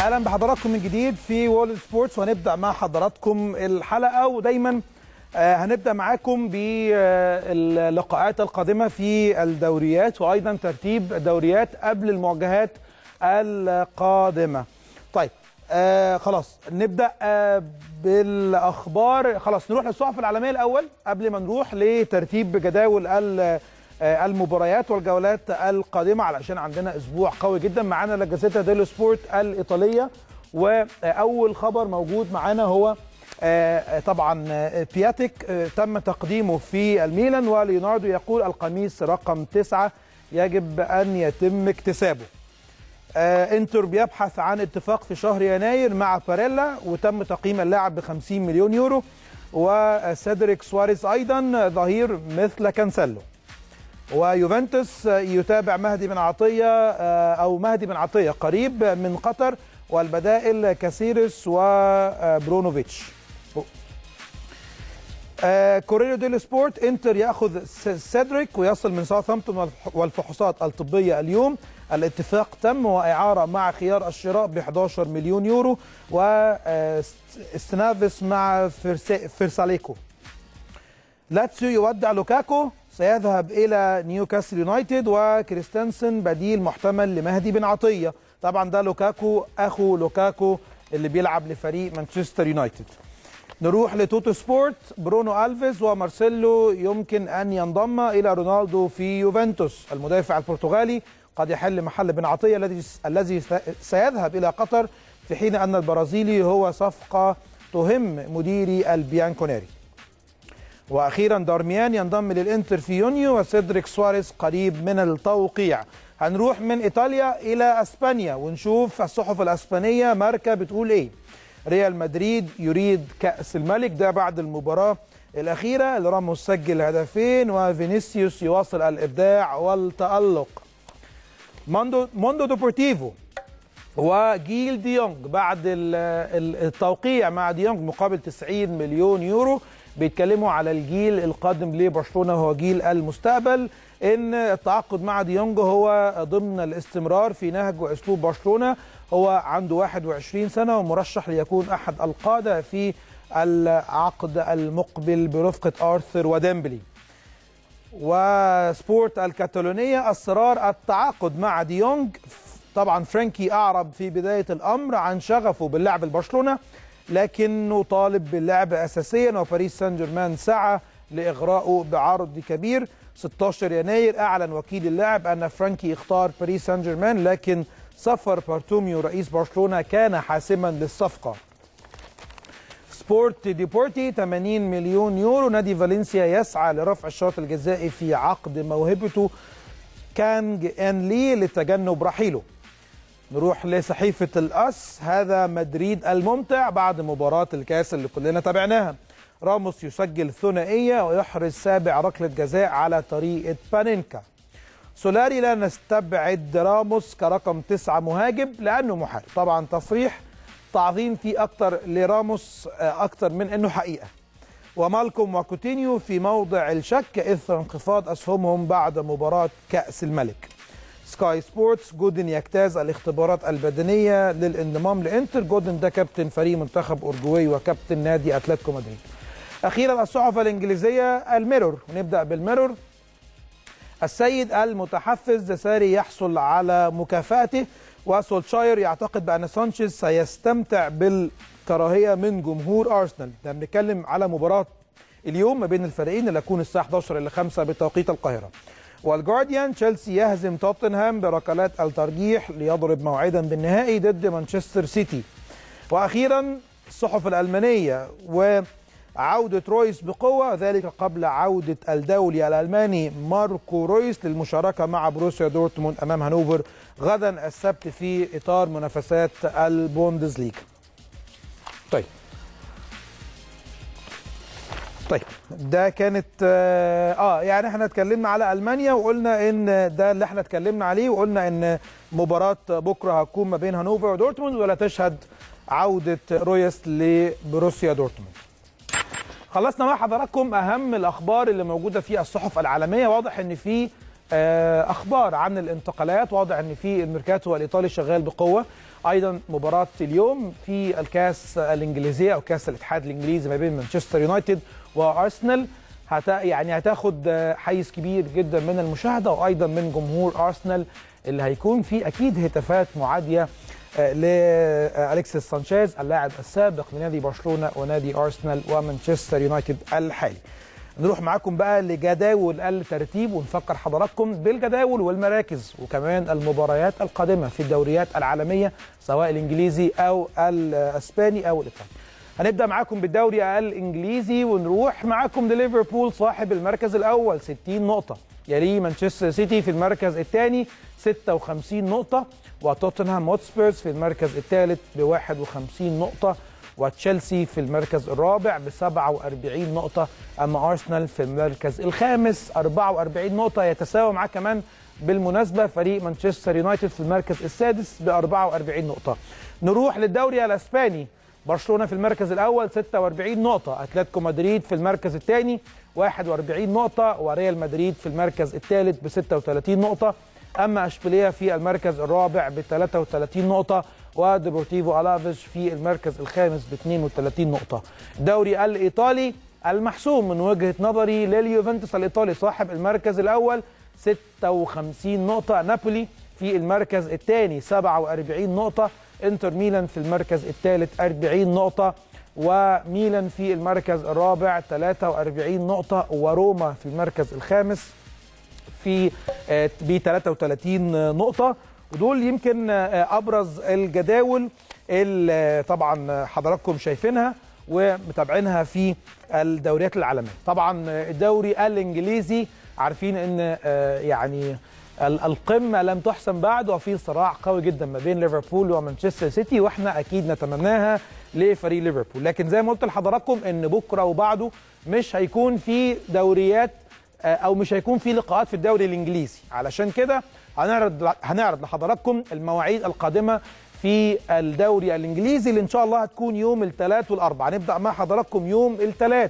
اهلا بحضراتكم من جديد في وول سبورتس وهنبدا مع حضراتكم الحلقه ودايما آه، هنبدا معاكم باللقاءات القادمه في الدوريات وايضا ترتيب الدوريات قبل المواجهات القادمه. طيب آه خلاص نبدا آه بالاخبار خلاص نروح للصحف العالميه الاول قبل ما نروح لترتيب جداول ال- آه، المباريات والجولات القادمه علشان عندنا اسبوع قوي جدا معانا لا جازيتا ديلو سبورت الايطاليه واول خبر موجود معانا هو آه، آه، طبعا آه، بياتيك آه، تم تقديمه في الميلان وليوناردو يقول القميص رقم تسعة يجب ان يتم اكتسابه آه، انتر بيبحث عن اتفاق في شهر يناير مع باريلا وتم تقييم اللاعب ب 50 مليون يورو وسيدريك سواريز ايضا ظهير مثل كانسيلو ويوفنتوس يتابع مهدي بن عطيه آه، او مهدي بن عطيه قريب من قطر والبدائل كاسيرس وبرونوفيتش آه، كوريريو ديل سبورت انتر ياخذ س- سيدريك ويصل من ساوثهامبتون والف- والفحوصات الطبيه اليوم الاتفاق تم واعاره مع خيار الشراء ب 11 مليون يورو واستنافس مع فرسا- فرساليكو لاتسيو يودع لوكاكو سيذهب الى نيوكاسل يونايتد وكريستنسن بديل محتمل لمهدي بن عطيه طبعا ده لوكاكو اخو لوكاكو اللي بيلعب لفريق مانشستر يونايتد نروح لتوتو سبورت برونو الفيز ومارسيلو يمكن ان ينضم الى رونالدو في يوفنتوس المدافع البرتغالي قد يحل محل بن عطيه الذي الذي سيذهب الى قطر في حين ان البرازيلي هو صفقه تهم مديري البيانكونيري واخيرا دارميان ينضم للانتر في يونيو وسيدريك سواريز قريب من التوقيع هنروح من ايطاليا الى اسبانيا ونشوف الصحف الاسبانيه ماركا بتقول ايه ريال مدريد يريد كاس الملك ده بعد المباراه الاخيره اللي راموس سجل هدفين وفينيسيوس يواصل الابداع والتالق موندو موندو دوبورتيفو وجيل ديونج بعد ال- ال- التوقيع مع ديونج مقابل 90 مليون يورو بيتكلموا على الجيل القادم لبرشلونه وهو جيل المستقبل ان التعاقد مع ديونج هو ضمن الاستمرار في نهج واسلوب برشلونه هو عنده 21 سنه ومرشح ليكون احد القاده في العقد المقبل برفقه ارثر وديمبلي وسبورت الكاتالونية أسرار التعاقد مع ديونج طبعا فرانكي أعرب في بداية الأمر عن شغفه باللعب البرشلونة لكنه طالب باللعب أساسيا وباريس سان جيرمان سعى لإغراءه بعرض كبير 16 يناير أعلن وكيل اللاعب أن فرانكي اختار باريس سان جيرمان لكن سفر بارتوميو رئيس برشلونة كان حاسما للصفقة سبورت ديبورتي 80 مليون يورو نادي فالنسيا يسعى لرفع الشرط الجزائي في عقد موهبته كانج ان لي لتجنب رحيله نروح لصحيفة الأس هذا مدريد الممتع بعد مباراة الكاس اللي كلنا تابعناها راموس يسجل ثنائية ويحرز سابع ركلة جزاء على طريقة بانينكا سولاري لا نستبعد راموس كرقم تسعة مهاجم لأنه محارب طبعا تصريح تعظيم فيه أكتر لراموس آه، أكتر من أنه حقيقة ومالكوم وكوتينيو في موضع الشك إثر انخفاض أسهمهم بعد مباراة كأس الملك سكاي سبورتس جودن يجتاز الاختبارات البدنية للانضمام لإنتر جودن ده كابتن فريق منتخب أورجواي وكابتن نادي أتلتيكو مدريد أخيرا الصحف الإنجليزية الميرور ونبدأ بالميرور السيد المتحفز ساري يحصل على مكافأته وسولشاير يعتقد بأن سانشيز سيستمتع بالكراهية من جمهور أرسنال ده بنتكلم على مباراة اليوم ما بين الفريقين اللي هتكون الساعة 11 إلى 5 بتوقيت القاهرة والجارديان تشيلسي يهزم توتنهام بركلات الترجيح ليضرب موعدا بالنهائي ضد مانشستر سيتي واخيرا الصحف الالمانيه وعوده رويس بقوه ذلك قبل عوده الدولي الالماني ماركو رويس للمشاركه مع بروسيا دورتموند امام هانوفر غدا السبت في اطار منافسات البوندسليغا. طيب طيب ده كانت اه آه، يعني احنا اتكلمنا على المانيا وقلنا ان ده اللي احنا اتكلمنا عليه وقلنا ان مباراه بكره هتكون ما بين هانوفر ودورتموند ولا تشهد عوده رويس لبروسيا دورتموند. خلصنا مع حضراتكم اهم الاخبار اللي موجوده في الصحف العالميه واضح ان في اخبار عن الانتقالات واضح ان في الميركاتو الايطالي شغال بقوه ايضا مباراه اليوم في الكاس الانجليزيه او كاس الاتحاد الانجليزي ما بين مانشستر يونايتد وارسنال هت يعني هتاخد حيز كبير جدا من المشاهده وايضا من جمهور ارسنال اللي هيكون في اكيد هتافات معاديه لالكسيس سانشيز اللاعب السابق لنادي برشلونه ونادي ارسنال ومانشستر يونايتد الحالي. نروح معاكم بقى لجداول الترتيب ونفكر حضراتكم بالجداول والمراكز وكمان المباريات القادمه في الدوريات العالميه سواء الانجليزي او الاسباني او الايطالي. هنبدا معاكم بالدوري الانجليزي ونروح معاكم لليفربول صاحب المركز الاول 60 نقطه يليه مانشستر سيتي في المركز الثاني 56 نقطه وتوتنهام هوتسبيرز في المركز الثالث ب 51 نقطه وتشيلسي في المركز الرابع ب 47 نقطة أما أرسنال في المركز الخامس 44 نقطة يتساوى معاه كمان بالمناسبة فريق مانشستر يونايتد في المركز السادس ب 44 نقطة نروح للدوري الأسباني برشلونة في المركز الأول 46 نقطة أتلتيكو مدريد في المركز الثاني 41 نقطة وريال مدريد في المركز الثالث ب 36 نقطة أما أشبيلية في المركز الرابع ب 33 نقطة وديبورتيفو ألافيش في المركز الخامس ب 32 نقطة الدوري الإيطالي المحسوم من وجهة نظري لليوفنتوس الإيطالي صاحب المركز الأول 56 نقطة نابولي في المركز الثاني 47 نقطة انتر ميلان في المركز الثالث 40 نقطة وميلان في المركز الرابع 43 نقطة وروما في المركز الخامس في ب 33 نقطة ودول يمكن ابرز الجداول اللي طبعا حضراتكم شايفينها ومتابعينها في الدوريات العالميه طبعا الدوري الانجليزي عارفين ان يعني القمه لم تحسم بعد وفي صراع قوي جدا ما بين ليفربول ومانشستر سيتي واحنا اكيد نتمناها لفريق ليفربول لكن زي ما قلت لحضراتكم ان بكره وبعده مش هيكون في دوريات او مش هيكون في لقاءات في الدوري الانجليزي علشان كده هنعرض هنعرض لحضراتكم المواعيد القادمه في الدوري الانجليزي اللي ان شاء الله هتكون يوم الثلاث والاربع هنبدا مع حضراتكم يوم الثلاث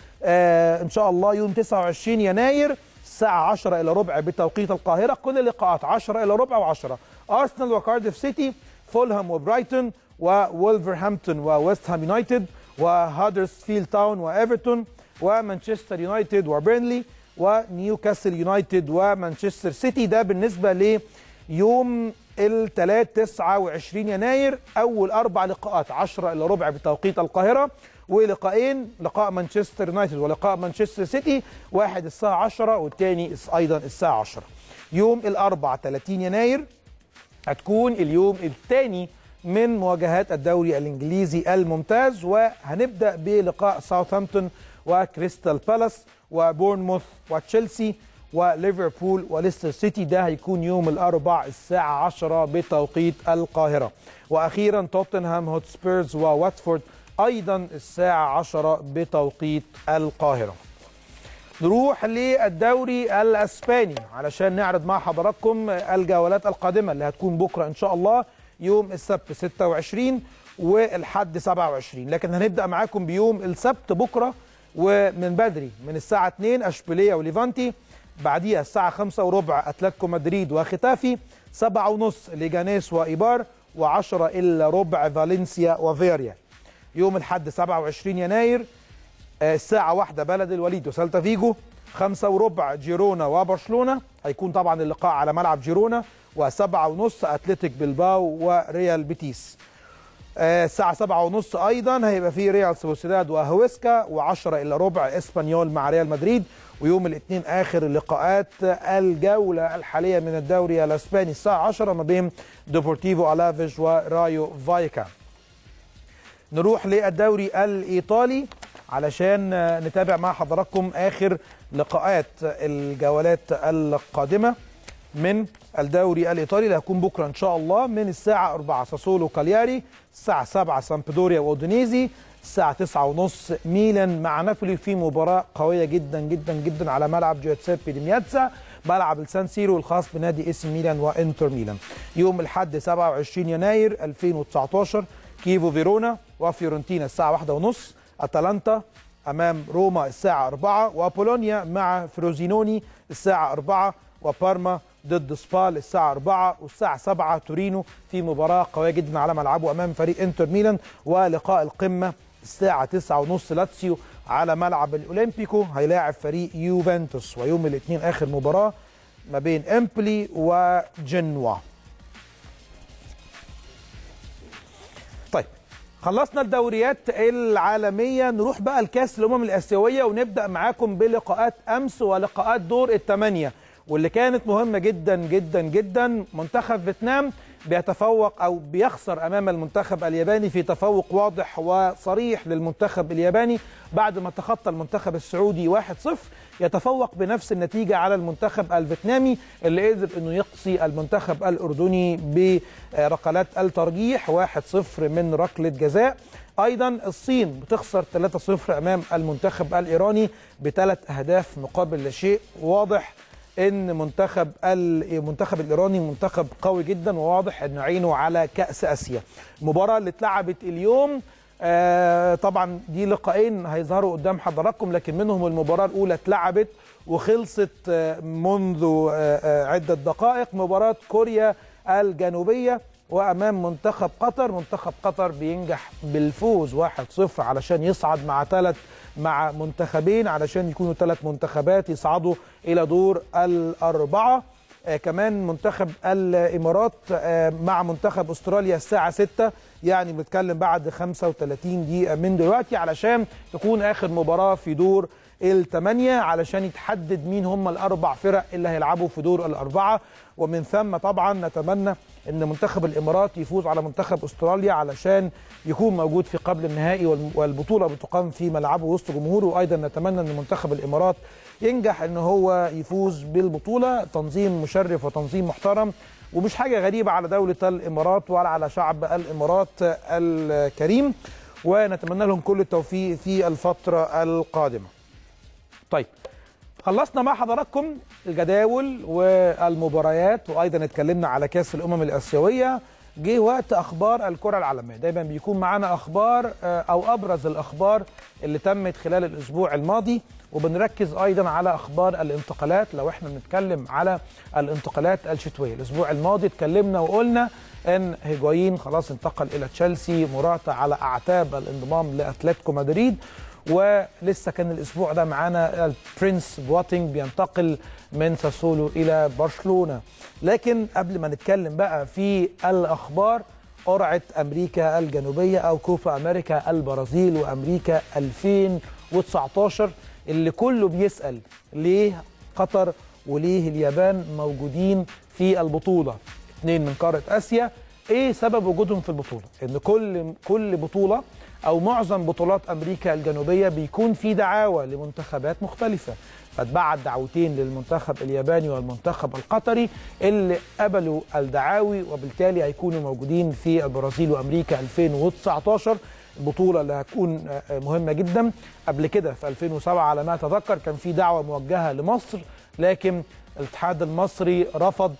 آه ان شاء الله يوم 29 يناير الساعه 10 الا ربع بتوقيت القاهره كل اللقاءات 10 الا ربع و10 ارسنال وكارديف سيتي فولهام وبرايتون وولفرهامبتون وويست هام يونايتد وهادرسفيلد تاون وايفرتون ومانشستر يونايتد وبيرنلي ونيوكاسل يونايتد ومانشستر سيتي ده بالنسبه ليوم الثلاث 29 يناير اول اربع لقاءات 10 الا ربع بتوقيت القاهره ولقاءين لقاء مانشستر يونايتد ولقاء مانشستر سيتي واحد الساعه 10 والثاني ايضا الساعه 10 يوم الاربع 30 يناير هتكون اليوم الثاني من مواجهات الدوري الانجليزي الممتاز وهنبدا بلقاء ساوثهامبتون وكريستال بالاس وبورنموث وتشيلسي وليفربول وليستر سيتي ده هيكون يوم الاربع الساعه 10 بتوقيت القاهره واخيرا توتنهام هوتسبيرز وواتفورد ايضا الساعه 10 بتوقيت القاهره نروح للدوري الاسباني علشان نعرض مع حضراتكم الجولات القادمه اللي هتكون بكره ان شاء الله يوم السبت 26 والحد 27 لكن هنبدا معاكم بيوم السبت بكره ومن بدري من الساعة 2 أشبيلية وليفانتي بعديها الساعة 5 وربع أتلتيكو مدريد وختافي 7 ونص ليجانيس وإيبار و10 إلا ربع فالنسيا وفيريا يوم الحد 27 يناير الساعة واحدة بلد الوليد وسالتا فيجو 5 وربع جيرونا وبرشلونة هيكون طبعا اللقاء على ملعب جيرونا و7 ونص أتلتيك بلباو وريال بيتيس الساعة سبعة ونص أيضا هيبقى في ريال سوسيداد وهويسكا و10 إلا ربع إسبانيول مع ريال مدريد ويوم الاثنين آخر لقاءات الجولة الحالية من الدوري الأسباني الساعة 10 ما بين ديبورتيفو ألافيش ورايو فايكا نروح للدوري الإيطالي علشان نتابع مع حضراتكم آخر لقاءات الجولات القادمة من الدوري الايطالي اللي هيكون بكره ان شاء الله من الساعه 4 ساسولو كالياري الساعه 7 سامبدوريا واودينيزي الساعه 9 ونص ميلان مع نابولي في مباراه قويه جدا جدا جدا على ملعب جوزيبي دي مياتزا ملعب السان سيرو الخاص بنادي اس ميلان وانتر ميلان يوم الاحد 27 يناير 2019 كيفو فيرونا وفيورنتينا الساعه 1 ونص اتلانتا امام روما الساعه 4 وبولونيا مع فروزينوني الساعه 4 وبارما ضد سبال الساعة 4 والساعة 7 تورينو في مباراة قوية جدا على ملعبه أمام فريق انتر ميلان ولقاء القمة الساعة 9:30 لاتسيو على ملعب الأولمبيكو هيلاعب فريق يوفنتوس ويوم الاثنين آخر مباراة ما بين امبلي وجنوا طيب خلصنا الدوريات العالمية نروح بقى لكاس الأمم الآسيوية ونبدأ معاكم بلقاءات أمس ولقاءات دور الثمانية واللي كانت مهمة جدا جدا جدا منتخب فيتنام بيتفوق أو بيخسر أمام المنتخب الياباني في تفوق واضح وصريح للمنتخب الياباني بعد ما تخطى المنتخب السعودي 1-0 يتفوق بنفس النتيجة على المنتخب الفيتنامي اللي قدر أنه يقصي المنتخب الأردني بركلات الترجيح 1-0 من ركلة جزاء ايضا الصين بتخسر 3-0 امام المنتخب الايراني بثلاث اهداف مقابل لا شيء واضح ان منتخب المنتخب الايراني منتخب قوي جدا وواضح انه عينه على كاس اسيا المباراه اللي اتلعبت اليوم آه طبعا دي لقاءين هيظهروا قدام حضراتكم لكن منهم المباراه الاولى اتلعبت وخلصت آه منذ آه عده دقائق مباراه كوريا الجنوبيه وامام منتخب قطر منتخب قطر بينجح بالفوز 1-0 علشان يصعد مع ثلاث مع منتخبين علشان يكونوا ثلاث منتخبات يصعدوا الى دور الاربعه آه كمان منتخب الامارات آه مع منتخب استراليا الساعه 6 يعني بنتكلم بعد 35 دقيقه من دلوقتي علشان تكون اخر مباراه في دور الثمانية علشان يتحدد مين هم الأربع فرق اللي هيلعبوا في دور الأربعة ومن ثم طبعا نتمنى أن منتخب الإمارات يفوز على منتخب أستراليا علشان يكون موجود في قبل النهائي والبطولة بتقام في ملعبه وسط جمهوره وأيضا نتمنى أن منتخب الإمارات ينجح أن هو يفوز بالبطولة تنظيم مشرف وتنظيم محترم ومش حاجة غريبة على دولة الإمارات ولا على شعب الإمارات الكريم ونتمنى لهم كل التوفيق في الفترة القادمة طيب خلصنا مع حضراتكم الجداول والمباريات وايضا اتكلمنا على كاس الامم الاسيويه جه وقت اخبار الكره العالميه دايما بيكون معانا اخبار او ابرز الاخبار اللي تمت خلال الاسبوع الماضي وبنركز ايضا على اخبار الانتقالات لو احنا بنتكلم على الانتقالات الشتويه الاسبوع الماضي اتكلمنا وقلنا ان هيجوايين خلاص انتقل الى تشيلسي مراتا على اعتاب الانضمام لاتلتيكو مدريد ولسه كان الاسبوع ده معانا البرنس بواتينج بينتقل من ساسولو الى برشلونه لكن قبل ما نتكلم بقى في الاخبار قرعه امريكا الجنوبيه او كوبا امريكا البرازيل وامريكا 2019 اللي كله بيسال ليه قطر وليه اليابان موجودين في البطوله اثنين من قاره اسيا ايه سبب وجودهم في البطوله ان كل كل بطوله او معظم بطولات امريكا الجنوبيه بيكون في دعاوى لمنتخبات مختلفه فاتبعت دعوتين للمنتخب الياباني والمنتخب القطري اللي قبلوا الدعاوي وبالتالي هيكونوا موجودين في البرازيل وامريكا 2019 البطوله اللي هتكون مهمه جدا قبل كده في 2007 على ما اتذكر كان في دعوه موجهه لمصر لكن الاتحاد المصري رفض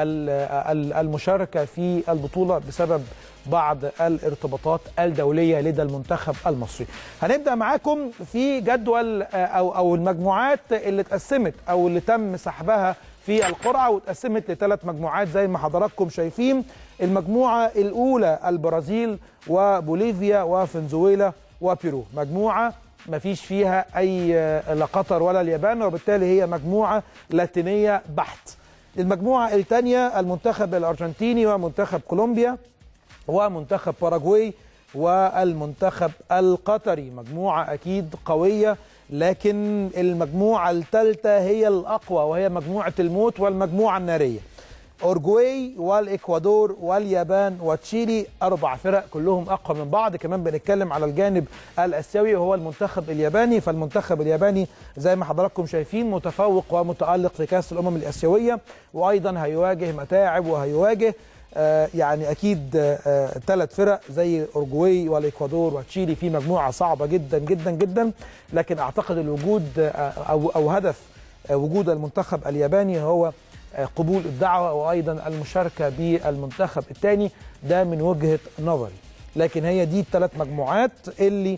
المشاركه في البطوله بسبب بعض الارتباطات الدوليه لدى المنتخب المصري. هنبدا معاكم في جدول او او المجموعات اللي اتقسمت او اللي تم سحبها في القرعه واتقسمت لثلاث مجموعات زي ما حضراتكم شايفين. المجموعه الاولى البرازيل وبوليفيا وفنزويلا وبيرو، مجموعه ما فيش فيها اي لا قطر ولا اليابان وبالتالي هي مجموعه لاتينيه بحت. المجموعة الثانية المنتخب الأرجنتيني ومنتخب كولومبيا ومنتخب باراغواي والمنتخب القطري مجموعة أكيد قوية لكن المجموعة الثالثة هي الأقوى وهي مجموعة الموت والمجموعة النارية أورجواي والإكوادور واليابان وتشيلي أربع فرق كلهم أقوى من بعض كمان بنتكلم على الجانب الآسيوي وهو المنتخب الياباني فالمنتخب الياباني زي ما حضراتكم شايفين متفوق ومتألق في كأس الأمم الآسيوية وأيضا هيواجه متاعب وهيواجه آه يعني اكيد ثلاث آه فرق زي اورجواي والاكوادور وتشيلي في مجموعه صعبه جدا جدا جدا لكن اعتقد الوجود آه او او هدف وجود المنتخب الياباني هو قبول الدعوه وايضا المشاركه بالمنتخب الثاني ده من وجهه نظري لكن هي دي الثلاث مجموعات اللي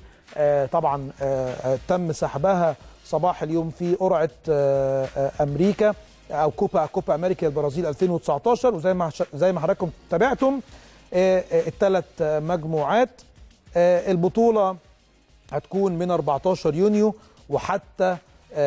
طبعا تم سحبها صباح اليوم في قرعه امريكا او كوبا كوبا امريكا البرازيل 2019 وزي ما زي ما حضراتكم تابعتم الثلاث مجموعات البطوله هتكون من 14 يونيو وحتى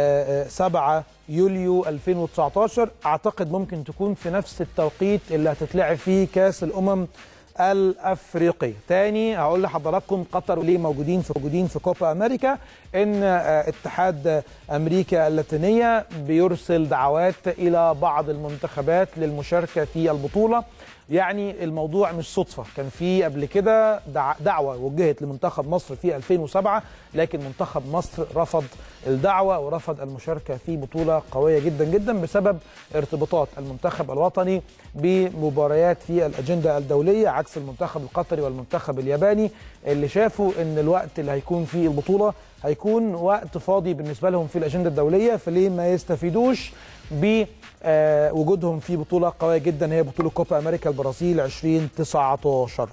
7 يوليو 2019 اعتقد ممكن تكون في نفس التوقيت اللي هتتلعب فيه كاس الامم الافريقيه تاني هقول لحضراتكم قطر ليه موجودين في موجودين في كوبا امريكا ان اتحاد امريكا اللاتينيه بيرسل دعوات الى بعض المنتخبات للمشاركه في البطوله يعني الموضوع مش صدفه كان في قبل كده دعوه وجهت لمنتخب مصر في 2007 لكن منتخب مصر رفض الدعوه ورفض المشاركه في بطوله قويه جدا جدا بسبب ارتباطات المنتخب الوطني بمباريات في الاجنده الدوليه عكس المنتخب القطري والمنتخب الياباني اللي شافوا ان الوقت اللي هيكون فيه البطوله هيكون وقت فاضي بالنسبه لهم في الاجنده الدوليه فليه ما يستفيدوش بوجودهم في بطوله قويه جدا هي بطوله كوبا امريكا البرازيل 2019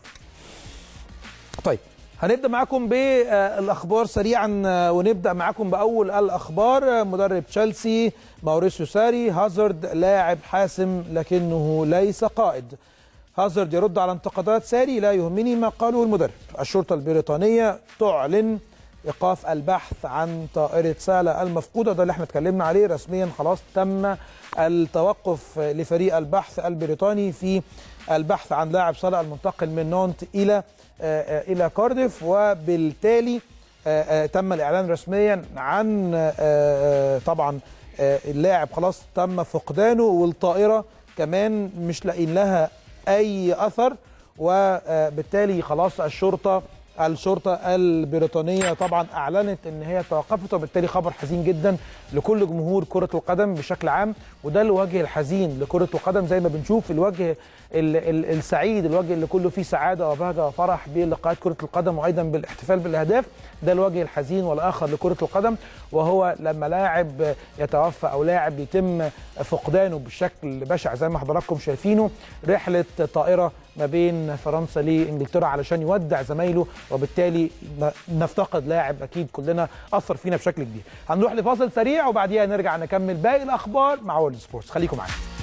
طيب هنبدا معاكم بالاخبار سريعا ونبدا معاكم باول الاخبار مدرب تشيلسي ماوريسيو ساري هازارد لاعب حاسم لكنه ليس قائد هازارد يرد على انتقادات ساري لا يهمني ما قاله المدرب الشرطه البريطانيه تعلن ايقاف البحث عن طائره سالا المفقوده ده اللي احنا اتكلمنا عليه رسميا خلاص تم التوقف لفريق البحث البريطاني في البحث عن لاعب سالا المنتقل من نونت الى الى كارديف وبالتالي تم الاعلان رسميا عن طبعا اللاعب خلاص تم فقدانه والطائره كمان مش لاقيين لها اي اثر وبالتالي خلاص الشرطه الشرطه البريطانيه طبعا اعلنت ان هي توقفت وبالتالي خبر حزين جدا لكل جمهور كره القدم بشكل عام وده الوجه الحزين لكره القدم زي ما بنشوف الوجه ال ال السعيد الوجه اللي كله فيه سعاده وبهجه وفرح بلقاءات كره القدم وايضا بالاحتفال بالاهداف ده الوجه الحزين والاخر لكره القدم وهو لما لاعب يتوفى او لاعب يتم فقدانه بشكل بشع زي ما حضراتكم شايفينه رحله طائره ما بين فرنسا لانجلترا علشان يودع زمايله وبالتالي نفتقد لاعب اكيد كلنا اثر فينا بشكل كبير هنروح لفاصل سريع وبعديها نرجع نكمل باقي الاخبار مع وورلد سبورتس خليكم معانا